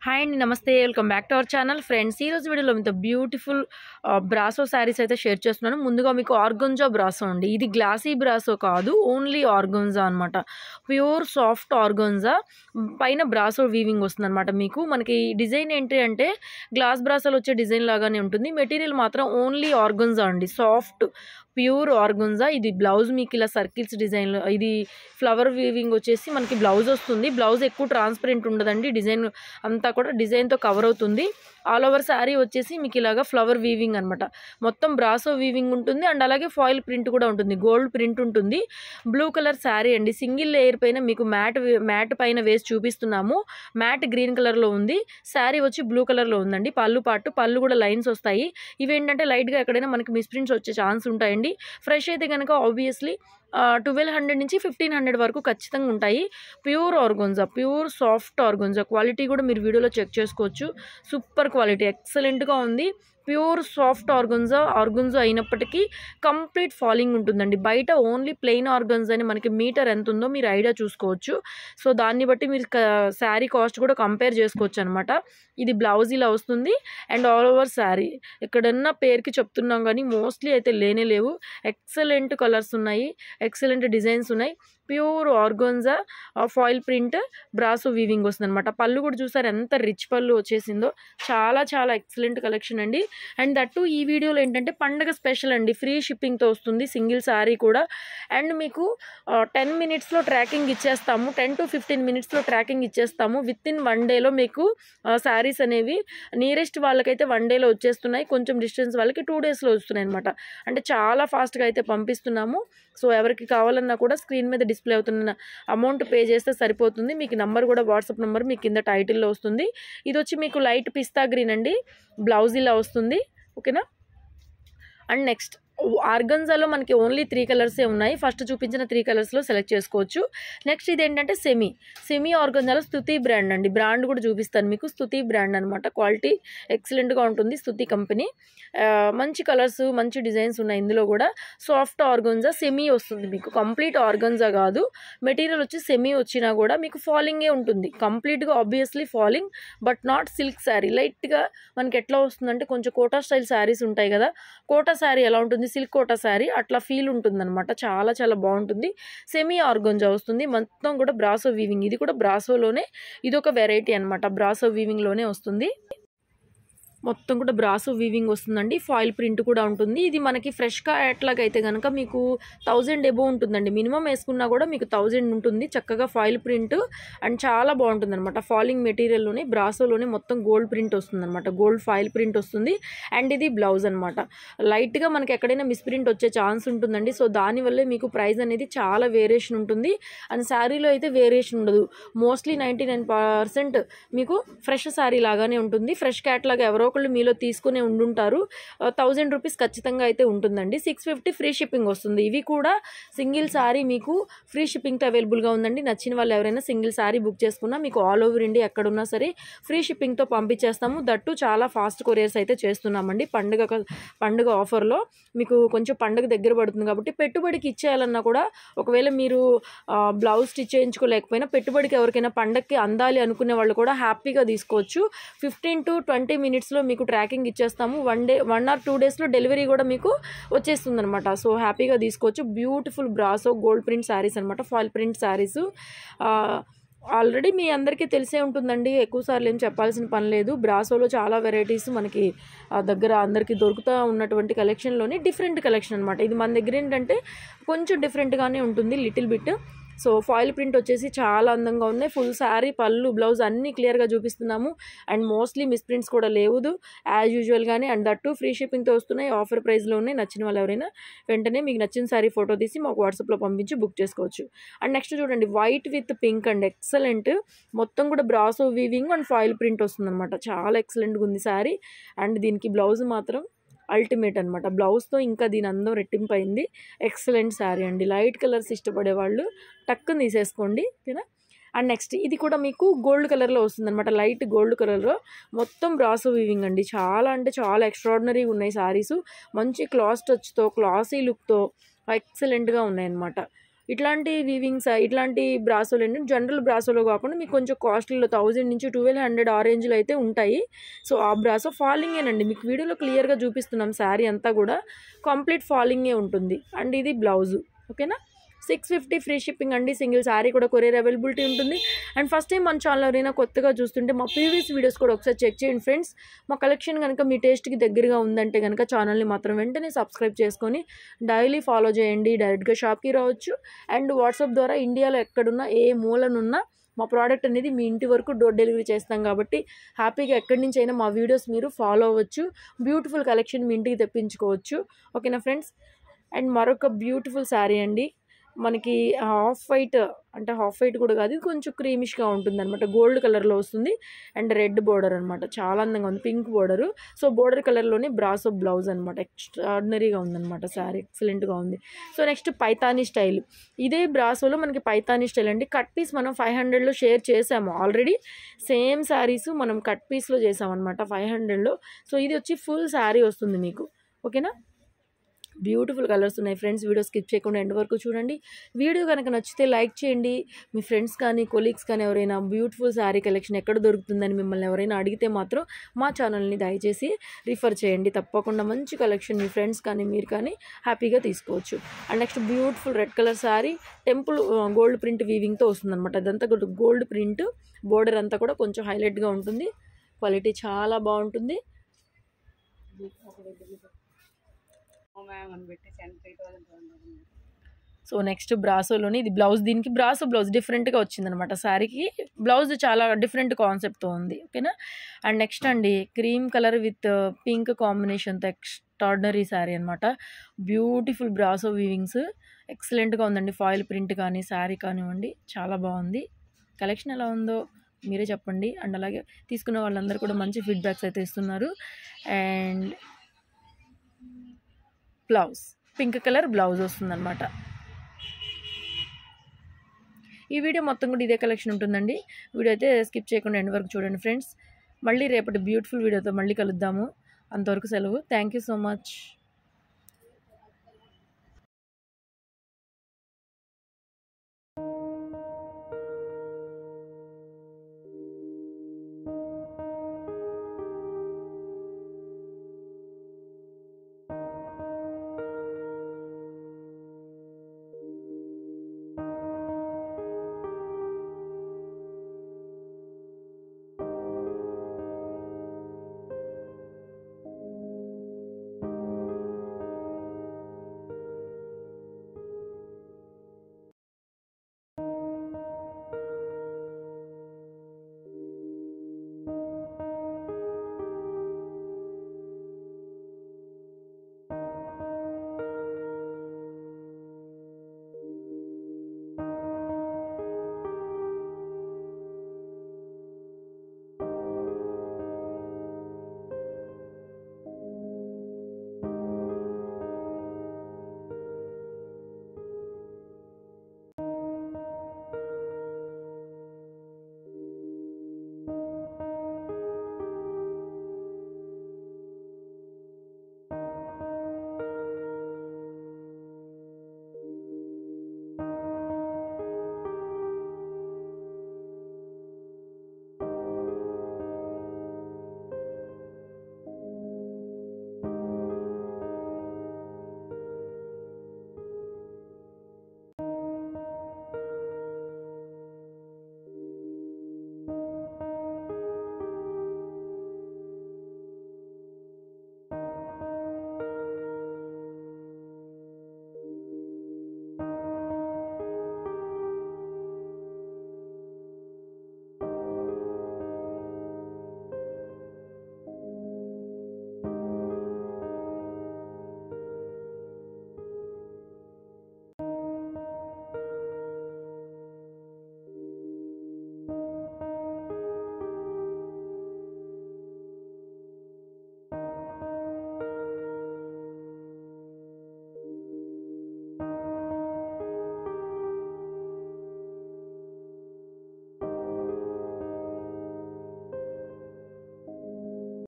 hi అండి నమస్తే welcome back to our channel friends ఈ రోజు వీడియోలో మీతో బ్యూటిఫుల్ బ్రాసో శారీస్ అయితే షేర్ చేస్తున్నాను ముందుగా మీకు ఆర్గంజా బ్రాసో అండి ఇది గ్లాసీ బ్రాసో కాదు ఓన్లీ ఆర్గంజా అనమాట ప్యూర్ సాఫ్ట్ ఆర్గంజా పైన బ్రాసో వీవింగ్ వస్తుంది అనమాట మీకు మనకి డిజైన్ ఏంటి అంటే గ్లాస్ బ్రాసోలో వచ్చే డిజైన్ లాగానే ఉంటుంది మెటీరియల్ మాత్రం ఓన్లీ ఆర్గంజా అండి సాఫ్ట్ ప్యూర్ ఆర్గంజా ఇది బ్లౌజ్ మీకు ఇలా సర్కిల్స్ డిజైన్లో ఇది ఫ్లవర్ వీవింగ్ వచ్చేసి మనకి బ్లౌజ్ వస్తుంది బ్లౌజ్ ఎక్కువ ట్రాన్స్పరెంట్ ఉండదండి డిజైన్ అంతా కూడా డిజైన్తో కవర్ అవుతుంది ఆల్ ఓవర్ శారీ వచ్చేసి మీకు ఇలాగా ఫ్లవర్ వీవింగ్ అనమాట మొత్తం బ్రాసో వీవింగ్ ఉంటుంది అండ్ అలాగే ఫాయిల్ ప్రింట్ కూడా ఉంటుంది గోల్డ్ ప్రింట్ ఉంటుంది బ్లూ కలర్ శారీ అండి సింగిల్ లేయర్ పైన మీకు మ్యాట్ మ్యాట్ పైన వేసి చూపిస్తున్నాము మ్యాట్ గ్రీన్ కలర్లో ఉంది శారీ వచ్చి బ్లూ కలర్లో ఉందండి పళ్ళు పాటు పళ్ళు కూడా లైన్స్ వస్తాయి ఇవేంటంటే లైట్గా ఎక్కడైనా మనకి మిస్ప్రింట్స్ వచ్చే ఛాన్స్ ఉంటాయండి ఫ్రెష్ అయితే కనుక ఆబ్వియస్లీ ట్వెల్వ్ హండ్రెడ్ నుంచి ఫిఫ్టీన్ హండ్రెడ్ వరకు ఖచ్చితంగా ఉంటాయి pure organza pure soft organza quality కూడా మీరు వీడియోలో చెక్ చేసుకోవచ్చు సూపర్ క్వాలిటీ ఎక్సలెంట్గా ఉంది ప్యూర్ సాఫ్ట్ ఆర్గన్జా ఆర్గన్జా అయినప్పటికీ కంప్లీట్ ఫాలింగ్ ఉంటుందండి బయట ఓన్లీ ప్లెయిన్ ఆర్గన్స్ అని మనకి మీటర్ ఎంత ఉందో మీరు ఐడియా చూసుకోవచ్చు సో దాన్ని బట్టి మీరు శారీ కాస్ట్ కూడా కంపేర్ చేసుకోవచ్చు అనమాట ఇది బ్లౌజ్ ఇలా వస్తుంది అండ్ ఆల్ ఓవర్ శారీ ఎక్కడన్నా పేరుకి చెప్తున్నాం కానీ మోస్ట్లీ అయితే లేనే లేవు ఎక్సలెంట్ కలర్స్ ఉన్నాయి ఎక్సలెంట్ డిజైన్స్ ఉన్నాయి pure organza foil print brasso weaving వస్తుంది అనమాట పళ్ళు కూడా చూసారు ఎంత రిచ్ పళ్ళు వచ్చేసిందో చాలా చాలా ఎక్సలెంట్ కలెక్షన్ అండి అండ్ దట్టు ఈ వీడియోలో ఏంటంటే పండగ స్పెషల్ అండి ఫ్రీ షిప్పింగ్తో వస్తుంది సింగిల్ శారీ కూడా అండ్ మీకు టెన్ మినిట్స్లో ట్రాకింగ్ ఇచ్చేస్తాము టెన్ టు ఫిఫ్టీన్ మినిట్స్లో ట్రాకింగ్ ఇచ్చేస్తాము విత్ ఇన్ వన్ డేలో మీకు శారీస్ అనేవి నియరెస్ట్ వాళ్ళకైతే వన్ డేలో వచ్చేస్తున్నాయి కొంచెం డిస్టెన్స్ వాళ్ళకి టూ డేస్లో వస్తున్నాయి అనమాట అంటే చాలా ఫాస్ట్గా అయితే పంపిస్తున్నాము సో ఎవరికి కావాలన్నా కూడా స్క్రీన్ మీద డిస్ప్లే అవుతున్న అమౌంట్ పే చేస్తే సరిపోతుంది మీకు నంబర్ కూడా వాట్సాప్ నెంబర్ మీకు కింద టైటిల్లో వస్తుంది ఇది వచ్చి మీకు లైట్ పిస్తా గ్రీన్ అండి బ్లౌజ్ ఇలా వస్తుంది ఓకేనా అండ్ నెక్స్ట్ ఆర్గన్జాలో మనకి ఓన్లీ త్రీ కలర్సే ఉన్నాయి ఫస్ట్ చూపించిన త్రీ కలర్స్లో సెలెక్ట్ చేసుకోవచ్చు నెక్స్ట్ ఇది ఏంటంటే సెమీ సెమీ ఆర్గన్జాలో స్థుతి బ్రాండ్ అండి బ్రాండ్ కూడా చూపిస్తాను మీకు స్థుతి బ్రాండ్ అనమాట క్వాలిటీ ఎక్సలెంట్గా ఉంటుంది స్థుతి కంపెనీ మంచి కలర్స్ మంచి డిజైన్స్ ఉన్నాయి ఇందులో కూడా సాఫ్ట్ ఆర్గన్జా సెమీ వస్తుంది మీకు కంప్లీట్ ఆర్గన్జా కాదు మెటీరియల్ వచ్చి సెమీ వచ్చినా కూడా మీకు ఫాలింగే ఉంటుంది కంప్లీట్గా obviously falling but not silk sari లైట్గా మనకి ఎట్లా వస్తుందంటే కొంచెం కోటా స్టైల్ శారీస్ ఉంటాయి కదా కోటా శారీ ఎలా ఉంటుంది సిల్క్ కోటా శారీ అట్లా ఫీల్ ఉంటుందన్నమాట చాలా చాలా బాగుంటుంది సెమీ ఆర్గంజా వస్తుంది మొత్తం కూడా బ్రాసో వీవింగ్ ఇది కూడా బ్రాసోలోనే ఇది ఒక వెరైటీ అనమాట బ్రాసో వీవింగ్లోనే వస్తుంది మొత్తం కూడా బ్రాసో వీవింగ్ వస్తుందండి ఫాయిల్ ప్రింట్ కూడా ఉంటుంది ఇది మనకి ఫ్రెష్గా ఎట్లాగైతే కనుక మీకు థౌజండ్ ఎబో ఉంటుందండి మినిమం వేసుకున్నా కూడా మీకు థౌజండ్ ఉంటుంది చక్కగా ఫాయిల్ ప్రింట్ అండ్ చాలా బాగుంటుంది అనమాట ఫాలింగ్ మెటీరియల్లోనే బ్రాసోలోనే మొత్తం గోల్డ్ ప్రింట్ వస్తుంది అనమాట గోల్డ్ ఫాయిల్ ప్రింట్ వస్తుంది అండ్ ఇది బ్లౌజ్ అనమాట లైట్గా మనకి ఎక్కడైనా మిస్ప్రింట్ వచ్చే ఛాన్స్ ఉంటుందండి సో దానివల్లే మీకు ప్రైస్ అనేది చాలా వేరియేషన్ ఉంటుంది అండ్ శారీలో అయితే వేరియేషన్ ఉండదు మోస్ట్లీ నైంటీ నైన్ పర్సెంట్ మీకు ఫ్రెష్ శారీ లాగానే ఉంటుంది ఫ్రెష్ క్యాట్లాగ్ ఎవరో ఒకళ్ళు మీలో తీసుకునే ఉండుంటారు థౌజండ్ రూపీస్ ఖచ్చితంగా అయితే ఉంటుందండి సిక్స్ ఫిఫ్టీ ఫ్రీ షిప్పింగ్ వస్తుంది ఇవి కూడా సింగిల్ శారీ మీకు ఫ్రీ షిప్పింగ్తో అవైలబుల్గా ఉందండి నచ్చిన వాళ్ళు ఎవరైనా సింగిల్ శారీ బుక్ చేసుకున్నా మీకు ఆల్ ఓవర్ ఇండియా ఎక్కడున్నా సరే ఫ్రీ షిప్పింగ్తో పంపించేస్తాము దట్టు చాలా ఫాస్ట్ కొరియర్స్ అయితే చేస్తున్నామండి పండుగ పండుగ ఆఫర్లో మీకు కొంచెం పండుగ దగ్గర పడుతుంది కాబట్టి పెట్టుబడికి ఇచ్చేయాలన్నా కూడా ఒకవేళ మీరు బ్లౌజ్ స్టిచ్ చేయించుకోలేకపోయినా పెట్టుబడికి ఎవరికైనా పండగకి అందాలి అనుకునే వాళ్ళు కూడా హ్యాపీగా తీసుకోవచ్చు ఫిఫ్టీన్ టు ట్వంటీ మినిట్స్లో మీకు ట్రాకింగ్ ఇచ్చేస్తాము one day one or two డేస్లో డెలివరీ కూడా మీకు వచ్చేస్తుంది అనమాట సో హ్యాపీగా తీసుకోవచ్చు beautiful brasso gold print saris అనమాట ఫాయిల్ ప్రింట్ శారీస్ ఆల్రెడీ మీ అందరికీ తెలిసే ఉంటుందండి ఎక్కువసార్లు ఏం చెప్పాల్సిన పని లేదు బ్రాసోలో చాలా వెరైటీస్ మనకి దగ్గర అందరికీ దొరుకుతూ ఉన్నటువంటి కలెక్షన్లోనే డిఫరెంట్ కలెక్షన్ అనమాట ఇది మన దగ్గర ఏంటంటే కొంచెం డిఫరెంట్గానే ఉంటుంది little bit so foil print వచ్చేసి చాలా అందంగా ఉన్నాయి ఫుల్ శారీ పళ్ళు బ్లౌజ్ అన్నీ క్లియర్గా చూపిస్తున్నాము అండ్ మోస్ట్లీ మిస్ప్రింట్స్ కూడా లేవుదు యాజ్ యూజువల్గానే అండ్ దట్టు ఫ్రీ షిప్పింగ్తో వస్తున్నాయి ఆఫర్ ప్రైస్లో ఉన్నాయి నచ్చిన వాళ్ళు ఎవరైనా వెంటనే మీకు నచ్చిన శారీ ఫోటో తీసి మాకు వాట్సాప్లో పంపించి బుక్ చేసుకోవచ్చు అండ్ నెక్స్ట్ చూడండి white with pink and excellent మొత్తం కూడా brasso weaving and foil print వస్తుందన్నమాట చాలా ఎక్సలెంట్గా ఉంది శారీ అండ్ దీనికి బ్లౌజ్ మాత్రం అల్టిమేట్ అనమాట బ్లౌజ్తో ఇంకా దీని అందం రెట్టింపు అయింది ఎక్సలెంట్ శారీ అండి లైట్ కలర్స్ ఇష్టపడే వాళ్ళు టక్కుని తీసేసుకోండి ఓకేనా అండ్ నెక్స్ట్ ఇది కూడా మీకు గోల్డ్ కలర్లో వస్తుంది అనమాట లైట్ గోల్డ్ కలర్లో మొత్తం బ్రాసో వీవింగ్ అండి చాలా అంటే చాలా ఎక్స్ట్రాడినరీగా ఉన్నాయి శారీస్ మంచి క్లాస్ టచ్తో క్లాసీ లుక్తో ఎక్సలెంట్గా ఉన్నాయన్నమాట ఇట్లాంటి వీవింగ్స్ ఇట్లాంటి బ్రాసోలు ఏంటంటే జనరల్ బ్రాసోలో కాకుండా మీకు కొంచెం కాస్ట్లీలో థౌజండ్ నుంచి ట్వెల్వ్ హండ్రెడ్ ఆ రేంజ్లో అయితే ఉంటాయి సో ఆ బ్రాసో ఫాలింగేనండి మీకు వీడియోలో క్లియర్గా చూపిస్తున్నాం శారీ అంతా కూడా కంప్లీట్ ఫాలింగే ఉంటుంది అండ్ ఇది బ్లౌజు ఓకేనా సిక్స్ ఫిఫ్టీ ఫ్రీ షిప్పింగ్ అండి సింగిల్ శారీ కూడా కొరియర్ అవైలబిలిటీ ఉంటుంది అండ్ ఫస్ట్ టైం మన ఛానల్ ఎవరైనా కొత్తగా చూస్తుంటే మా ప్రీవియస్ వీడియోస్ కూడా ఒకసారి చెక్ చేయండి ఫ్రెండ్స్ మా కలెక్షన్ కనుక మీ టేస్ట్కి దగ్గరగా ఉందంటే కనుక ఛానల్ని మాత్రం వెంటనే సబ్స్క్రైబ్ చేసుకొని డైలీ ఫాలో చేయండి డైరెక్ట్గా షాప్కి రావచ్చు అండ్ వాట్సాప్ ద్వారా ఇండియాలో ఎక్కడున్నా ఏ మూలనున్నా మా ప్రోడక్ట్ అనేది మీ ఇంటి వరకు డోర్ డెలివరీ చేస్తాం కాబట్టి హ్యాపీగా ఎక్కడి నుంచి అయినా మా వీడియోస్ మీరు ఫాలో అవ్వచ్చు బ్యూటిఫుల్ కలెక్షన్ మీ ఇంటికి తెప్పించుకోవచ్చు ఓకేనా ఫ్రెండ్స్ అండ్ మరొక బ్యూటిఫుల్ శారీ అండి మనకి హాఫ్ వైట్ అంటే హాఫ్ వైట్ కూడా కాదు ఇది కొంచెం క్రీమిష్గా ఉంటుంది అనమాట గోల్డ్ కలర్లో వస్తుంది అండ్ రెడ్ బోర్డర్ అనమాట చాలా అందంగా ఉంది పింక్ బోర్డరు సో బోర్డర్ కలర్లోనే బ్రాసో బ్లౌజ్ అనమాట ఎక్స్ట్రాడినరీగా ఉందన్నమాట శారీ ఎక్సలెంట్గా ఉంది సో నెక్స్ట్ పైతానీ స్టైల్ ఇదే బ్రాసోలో మనకి పైతానీ స్టైల్ అండి కట్ పీస్ మనం ఫైవ్ హండ్రెడ్లో షేర్ చేసాము ఆల్రెడీ సేమ్ శారీస్ మనం కట్ పీస్లో చేసామన్నమాట ఫైవ్ హండ్రెడ్లో సో ఇది వచ్చి ఫుల్ శారీ వస్తుంది మీకు ఓకేనా బ్యూటిఫుల్ కలర్స్ ఉన్నాయి ఫ్రెండ్స్ వీడియో స్కిప్ చేయకుండా ఎండ్ వరకు చూడండి వీడియో కనుక నచ్చితే లైక్ చేయండి మీ ఫ్రెండ్స్ కానీ కొలీగ్స్ కానీ ఎవరైనా బ్యూటిఫుల్ శారీ కలెక్షన్ ఎక్కడ దొరుకుతుందని మిమ్మల్ని ఎవరైనా అడిగితే మాత్రం మా ఛానల్ని దయచేసి రిఫర్ చేయండి తప్పకుండా మంచి కలెక్షన్ మీ ఫ్రెండ్స్ కానీ మీరు కానీ హ్యాపీగా తీసుకోవచ్చు and next beautiful red colour sari temple gold print వీవింగ్తో వస్తుంది అనమాట అదంతా కూడా గోల్డ్ ప్రింట్ బోర్డర్ అంతా కూడా కొంచెం హైలైట్గా ఉంటుంది క్వాలిటీ చాలా బాగుంటుంది సో నెక్స్ట్ బ్రాసోలోని ఇది బ్లౌజ్ దీనికి బ్రాసో బ్లౌజ్ డిఫరెంట్గా వచ్చిందనమాట శారీకి బ్లౌజ్ చాలా డిఫరెంట్ కాన్సెప్ట్తో ఉంది ఓకేనా అండ్ నెక్స్ట్ అండి క్రీమ్ కలర్ విత్ పింక్ కాంబినేషన్తో ఎక్స్ట్రాడినరీ శారీ అనమాట బ్యూటిఫుల్ బ్రాసో వీవింగ్స్ ఎక్సలెంట్గా ఉందండి ఫాయిల్ ప్రింట్ కానీ శారీ కానివ్వండి చాలా బాగుంది కలెక్షన్ ఎలా ఉందో మీరే చెప్పండి అండ్ అలాగే తీసుకున్న వాళ్ళందరూ కూడా మంచి ఫీడ్బ్యాక్స్ అయితే ఇస్తున్నారు and blouse pink colour blouse వస్తుందన్నమాట ఈ వీడియో మొత్తం కూడా ఇదే కలెక్షన్ ఉంటుందండి వీడియో అయితే స్కిప్ చేయకుండా ఎండ్ వరకు చూడండి ఫ్రెండ్స్ మళ్ళీ రేపటి బ్యూటిఫుల్ వీడియోతో మళ్ళీ కలుద్దాము అంతవరకు సెలవు థ్యాంక్ యూ సో మచ్